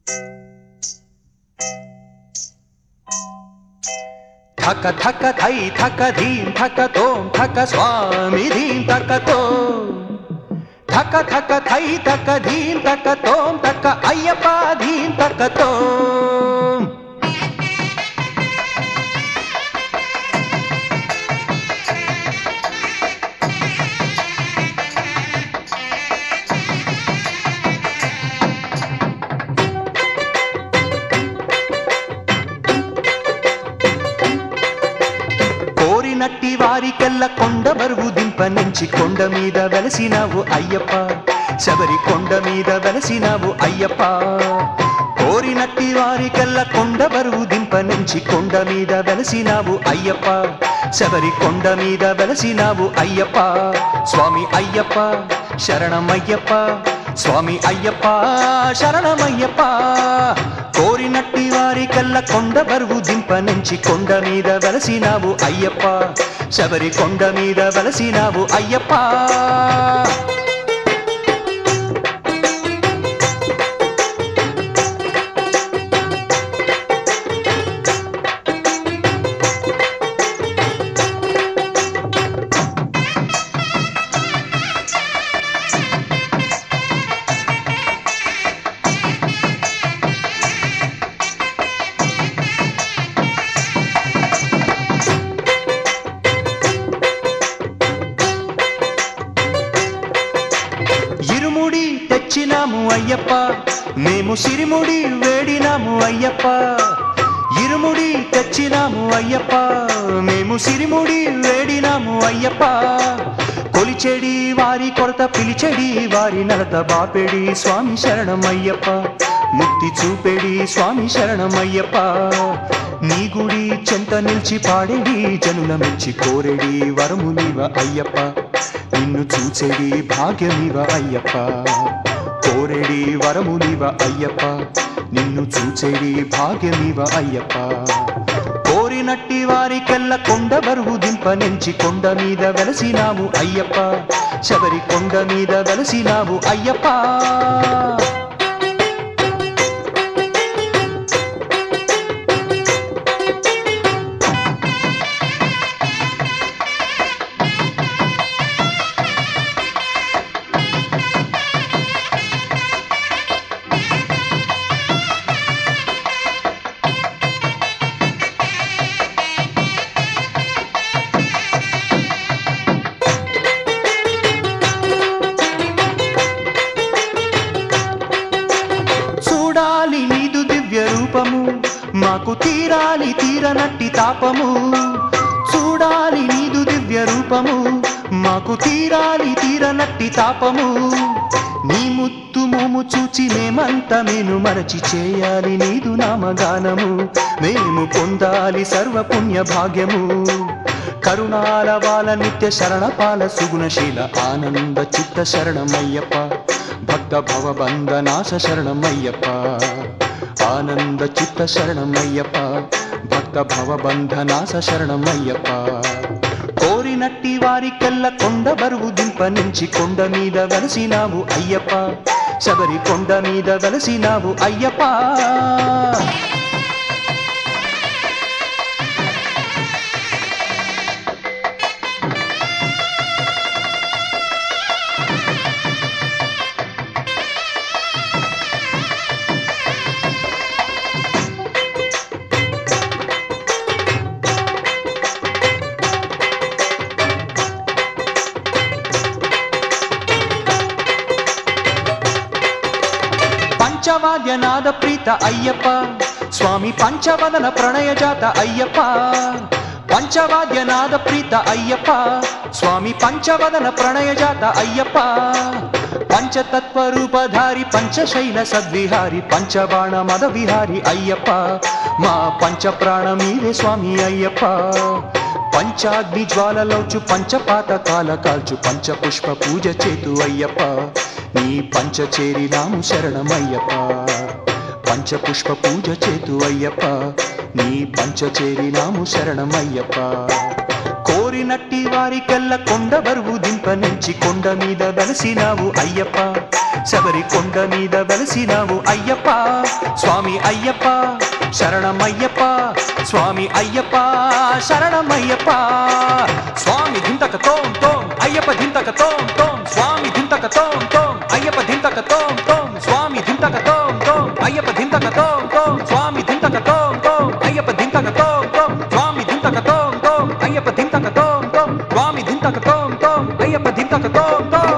థక థక thigh థక ధీం థక తోం థక స్వామి ధీం థక తో థక థక thigh థక ధీం థక తోం థక అయ్యప్ప ధీం థక తో కోరినట్టి వారికెల్ల కొండ బరువు దింపనించి కొండ మీద వెలసినావు అయ్యప్ప శబరి కొండ మీద వెలసినావు అయ్యప్ప కోరినట్టి వారికెల్ల కొండ బరువు దింపనించి కొండ మీద వెలసినావు అయ్యప్ప శబరి కొండ మీద వెలసినావు అయ్యప్ప స్వామి అయ్యప్ప శరణమయ్యప్ప స్వామి అయ్యప్ప శరణమయ్యప్ప కోరినట్టి వారికల్ల కొండ బరువు దింపనించి కొండ మీద వెలసినావు అయ్యప్ప శబరి కొండ మీద వెలసినావు అయ్యప్ప ఇరుముడి తెచ్చినాము అయ్యప్ప మేము సిరిముడి వేడినాము అయ్యప్ప ఇరుముడి తెచ్చినాము అయ్యప్ప మేము సిరిముడి వేడినాము అయ్యప్ప కొలిచెడి వారి కొరత పిలిచెడి వారి నలత బాపెడి స్వామి శరణమయ్యప్ప ముక్తి చూపెడి స్వామి శరణమయ్యప్ప నీ గుడి చెంత నిలిచి పాడేడి జనుల మెచ్చి కోరెడి వరమునివ అయ్యప్ప నిన్ను చూచెడి భాగ్యమివ అయ్యప్ప కోరెడి వరమునివ అయ్యప్ప నిన్ను చూచెడి భాగ్యమివ అయ్యప్ప కోరినట్టి వారికెల్ల కొండ బరువు దింపనెంచి కొండ మీద వెలసినాము అయ్యప్ప శబరి కొండ మీద వెలసినావు అయ్యప్ప చూడాలి నీదు దివ్య రూపము మాకు తీరాలి తీరనట్టి తాపము చూడాలి నీదు దివ్య రూపము మాకు తీరాలి తీరనట్టి తాపము నీ ముత్తు మోము చూచి మేమంత మేను మరచి చేయాలి నీదు నామగానము మేము పొందాలి సర్వపుణ్య భాగ్యము కరుణాల బాల నిత్య శరణపాల సుగుణశీల ఆనంద చిత్త శరణమయ్యప్ప భక్త భవ బంధనాశ శరణమయ్యప్ప ఆనంద చిత్త శరణమయ్యప్ప భక్త భవ బంధనాశ శరణమయ్యప్ప కోరినట్టి వారికెల్ల కొండ బరువు దింపనించి కొండ మీద వెలసినావు అయ్యప్ప శబరి కొండ మీద వెలసినావు అయ్యప్ప పంచవాద్యనాద ప్రీత అయ్యప్ప స్వామి పంచవదన ప్రణయ జాత అయ్యప్ప పంచవాద్యనాద ప్రీత అయ్యప్ప స్వామి పంచవదన ప్రణయ జాత అయ్యప్ప పంచతత్వ రూపధారి పంచశైల సద్విహారి పంచబాణ మద విహారి అయ్యప్ప మా పంచ ప్రాణమీవే స్వామి అయ్యప్ప పంచాగ్ని జ్వాలలోచు పంచపాత కాల కాల్చు పంచపుష్ప పూజ చేతు అయ్యప్ప నీ పంచ చేరినాము శరణమయ్యప్ప పంచపుష్ప పూజ చేతు అయ్యప్ప నీ పంచ చేరినాము శరణమయ్యప్ప కోరినట్టి వారికెల్ల కొండ బరువు దింపనించి కొండ మీద వెలసినావు అయ్యప్ప శబరి కొండ మీద వెలసినావు అయ్యప్ప స్వామి అయ్యప్ప శరణమయ్యప్ప స్వామి అయ్యప్ప శరణమయ్యప్ప స్వామి ధింతక తోం తోం అయ్యప్ప ధింతక తోం తోం స్వామి ధింతక తోం తోం అయ్యప్ప ధింతక తోం తోం స్వామి ధింతక తోం తోం అయ్యప్ప ధింతక తోం తోం స్వామి ధింతక తోం తోం అయ్యప్ప ధింతక తోం తోం స్వామి ధింతక తోం తోం అయ్యప్ప ధింతక తోం తోం స్వామి ధింతక తోం తోం అయ్యప్ప ధింతక తోం తోం